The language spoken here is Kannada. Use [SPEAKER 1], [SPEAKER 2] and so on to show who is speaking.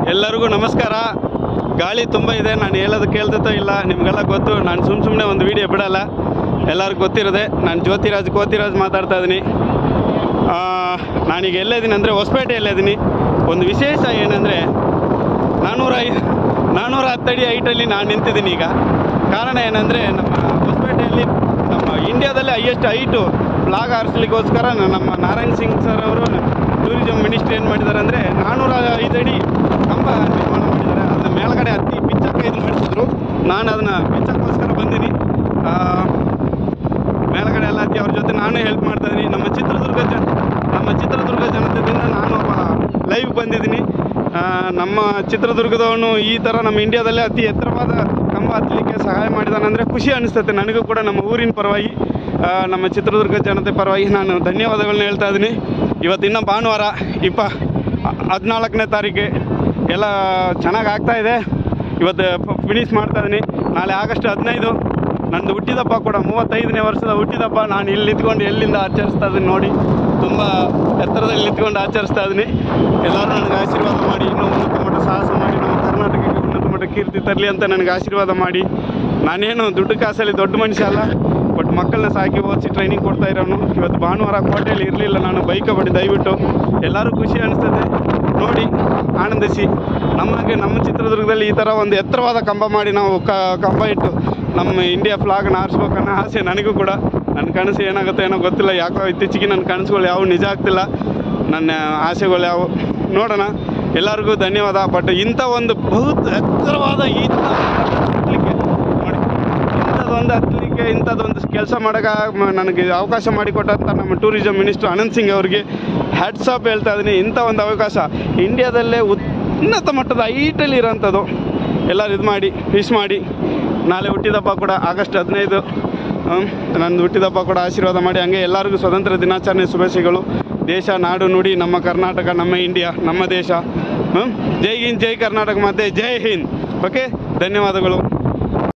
[SPEAKER 1] ಎಲ್ಲರಿಗೂ ನಮಸ್ಕಾರ ಗಾಳಿ ತುಂಬ ಇದೆ ನಾನು ಹೇಳೋದು ಕೇಳ್ತೈತೋ ಇಲ್ಲ ನಿಮಗೆಲ್ಲ ಗೊತ್ತು ನಾನು ಸುಮ್ಮ ಸುಮ್ಮನೆ ಒಂದು ವಿಡಿಯೋ ಬಿಡಲ್ಲ ಎಲ್ಲರಿಗೂ ಗೊತ್ತಿರೋದೆ ನಾನು ಜ್ಯೋತಿರಾಜ್ ಕೋತಿರಾಜ್ ಮಾತಾಡ್ತಾ ಇದ್ದೀನಿ ನಾನೀಗ ಎಲ್ಲಿದ್ದೀನಿ ಅಂದರೆ ಹೊಸಪೇಟೆಯಲ್ಲೇ ಇದ್ದೀನಿ ಒಂದು ವಿಶೇಷ ಏನಂದರೆ ನಾನ್ನೂರ ಐ ನಾನ್ನೂರ ಹತ್ತಡಿ ಹೈಟಲ್ಲಿ ನಾನು ನಿಂತಿದ್ದೀನಿ ಈಗ ಕಾರಣ ಏನಂದರೆ ನಮ್ಮ ಹೊಸಪೇಟೆಯಲ್ಲಿ ನಮ್ಮ ಇಂಡಿಯಾದಲ್ಲೇ ಹೈಯೆಸ್ಟ್ ಹೈಟು ಫ್ಲಾಗ್ ಹಾರಿಸ್ಲಿಕ್ಕೋಸ್ಕರ ನಮ್ಮ ನಾರಾಯಣ್ ಸಿಂಗ್ ಸರ್ ಅವರು ಟೂರಿಸಂ ಮಿನಿಸ್ಟ್ರಿ ಏನು ಮಾಡಿದ್ದಾರೆ ಅಂದರೆ ನಾನ್ನೂರ ಐದು ಅಡಿ ಕಂಬ ನಿರ್ಮಾಣ ಮಾಡಿದ್ದಾರೆ ಅದನ್ನ ಮೇಲ್ಗಡೆ ಹತ್ತಿ ಬಿಚ್ಚಕ್ಕೆ ಇದು ಮಾಡಿಸಿದ್ರು ನಾನು ಅದನ್ನು ಬಿಚ್ಚಕ್ಕೋಸ್ಕರ ಬಂದೀನಿ ಆ, ಮೇಲ್ಗಡೆ ಎಲ್ಲ ಹತ್ತಿ ಅವ್ರ ಜೊತೆ ನಾನು ಹೆಲ್ಪ್ ಮಾಡ್ತಾ ಇದ್ದೀನಿ ನಮ್ಮ ಚಿತ್ರದುರ್ಗ ಜನ ನಮ್ಮ ಚಿತ್ರದುರ್ಗ ಜನತೆಯಿಂದ ನಾನು ಒಬ್ಬ ಲೈವ್ ಬಂದಿದ್ದೀನಿ ಆ, ನಮ್ಮ ಚಿತ್ರದುರ್ಗದವನು ಈ ಥರ ನಮ್ಮ ಇಂಡಿಯಾದಲ್ಲೇ ಅತಿ ಎತ್ತರವಾದ ಕಂಬ ಹತ್ತಲಿಕ್ಕೆ ಸಹಾಯ ಮಾಡಿದಾನಂದರೆ ಖುಷಿ ಅನಿಸ್ತೈತೆ ನನಗೂ ಕೂಡ ನಮ್ಮ ಊರಿನ ಪರವಾಗಿ ಆ, ನಮ್ಮ ಚಿತ್ರದುರ್ಗ ಜನತೆ ಪರವಾಗಿ ನಾನು ಧನ್ಯವಾದಗಳನ್ನ ಹೇಳ್ತಾ ಇದ್ದೀನಿ ಇವತ್ತಿನ್ನ ಭಾನುವಾರ ಇಪ್ಪ ಹದಿನಾಲ್ಕನೇ ತಾರೀಕು ಎಲ್ಲ ಚೆನ್ನಾಗಿ ಆಗ್ತಾ ಇದೆ ಇವತ್ತು ಫಿನಿಶ್ ಮಾಡ್ತಾ ಇದ್ದೀನಿ ನಾಳೆ ಆಗಸ್ಟ್ ಹದಿನೈದು ನಂದು ಹುಟ್ಟಿದಬ್ಬ ಕೂಡ ಮೂವತ್ತೈದನೇ ವರ್ಷದ ಹುಟ್ಟಿದಬ್ಬ ನಾನು ಇಲ್ಲಿ ನಿಂತ್ಕೊಂಡು ಎಲ್ಲಿಂದ ಆಚರಿಸ್ತಾ ಇದ್ದೀನಿ ನೋಡಿ ತುಂಬ ಎತ್ತರದಲ್ಲಿ ನಿಂತ್ಕೊಂಡು ಆಚರಿಸ್ತಾ ಇದ್ದೀನಿ ಎಲ್ಲರೂ ನನಗೆ ಆಶೀರ್ವಾದ ಮಾಡಿ ಇನ್ನೂ ಉನ್ನತ ಮಟ್ಟ ಸಾಹಸ ಮಾಡಿ ನಮ್ಮ ಕರ್ನಾಟಕಕ್ಕೆ ಉನ್ನತ ಮಟ್ಟ ಕೀರ್ತಿ ತರಲಿ ಅಂತ ನನಗೆ ಆಶೀರ್ವಾದ ಮಾಡಿ ನಾನೇನು ದುಡ್ಡು ಕಾಸಲ್ಲಿ ದೊಡ್ಡ ಮನುಷ್ಯ ಅಲ್ಲ ಬಟ್ ಮಕ್ಕಳನ್ನ ಸಾಕಿ ಓದಿಸಿ ಟ್ರೈನಿಂಗ್ ಕೊಡ್ತಾ ಇರೋನು ಇವತ್ತು ಭಾನುವಾರ ಕೋಟೆಯಲ್ಲಿ ಇರಲಿಲ್ಲ ನಾನು ಬೈಕ ಬಡಿ ದಯವಿಟ್ಟು ಎಲ್ಲರೂ ಖುಷಿ ಅನಿಸ್ತದೆ ನೋಡಿ ಆನಂದಿಸಿ ನಮಗೆ ನಮ್ಮ ಚಿತ್ರದುರ್ಗದಲ್ಲಿ ಈ ಥರ ಒಂದು ಎತ್ತರವಾದ ಕಂಬ ಮಾಡಿ ನಾವು ಕ ಕಂಬ ಇಟ್ಟು ನಮ್ಮ ಇಂಡಿಯಾ ಫ್ಲಾಗ್ನ ಆರಿಸ್ಬೇಕನ್ನೋ ಆಸೆ ನನಗೂ ಕೂಡ ನನ್ನ ಕನಸು ಏನಾಗುತ್ತೆ ಏನೋ ಗೊತ್ತಿಲ್ಲ ಯಾಕೋ ಇತ್ತೀಚೆಗೆ ನನ್ನ ಕನಸುಗಳು ಯಾವ ನಿಜ ಆಗ್ತಿಲ್ಲ ನನ್ನ ಆಸೆಗಳು ಯಾವ ನೋಡೋಣ ಎಲ್ಲರಿಗೂ ಧನ್ಯವಾದ ಬಟ್ ಇಂಥ ಒಂದು ಬಹುತ್ ಎತ್ತರವಾದ ಈ ಥರ ಹತ್ಲಿಕ್ಕೆ ನೋಡಿ ಇಂಥದ್ದೊಂದು ಹತ್ತಲಿಕ್ಕೆ ಇಂಥದ್ದೊಂದು ಕೆಲಸ ಮಾಡೋಕೆ ನನಗೆ ಅವಕಾಶ ಮಾಡಿಕೊಟ್ಟಂಥ ನಮ್ಮ ಟೂರಿಸಂ ಮಿನಿಸ್ಟರ್ ಅನಂತ್ ಸಿಂಗ್ ಅವರಿಗೆ ಹ್ಯಾಟ್ಸ್ ಆಫ್ ಹೇಳ್ತಾ ಇದ್ದೀನಿ ಇಂಥ ಒಂದು ಅವಕಾಶ ಇಂಡಿಯಾದಲ್ಲೇ ಉನ್ನತ ಮಟ್ಟದ ಹೈಟಲ್ಲಿ ಇರೋಂಥದ್ದು ಎಲ್ಲರೂ ಇದು ಮಾಡಿ ವಿಶ್ ಮಾಡಿ ನಾಳೆ ಹುಟ್ಟಿದಬ್ಬ ಕೂಡ ಆಗಸ್ಟ್ ಹದಿನೈದು ನನ್ನ ಹುಟ್ಟಿದಬ್ಬ ಕೂಡ ಆಶೀರ್ವಾದ ಮಾಡಿ ಹಂಗೆ ಎಲ್ಲರಿಗೂ ಸ್ವತಂತ್ರ ದಿನಾಚರಣೆ ಶುಭಾಶಯಗಳು ದೇಶ ನಾಡು ನುಡಿ ನಮ್ಮ ಕರ್ನಾಟಕ ನಮ್ಮ ಇಂಡಿಯಾ ನಮ್ಮ ದೇಶ ಹ್ಮ್? ಜೈ ಹಿಂದ್ ಜೈ ಕರ್ನಾಟಕ ಮತ್ತೆ ಜೈ ಹಿಂದ್ ಓಕೆ ಧನ್ಯವಾದಗಳು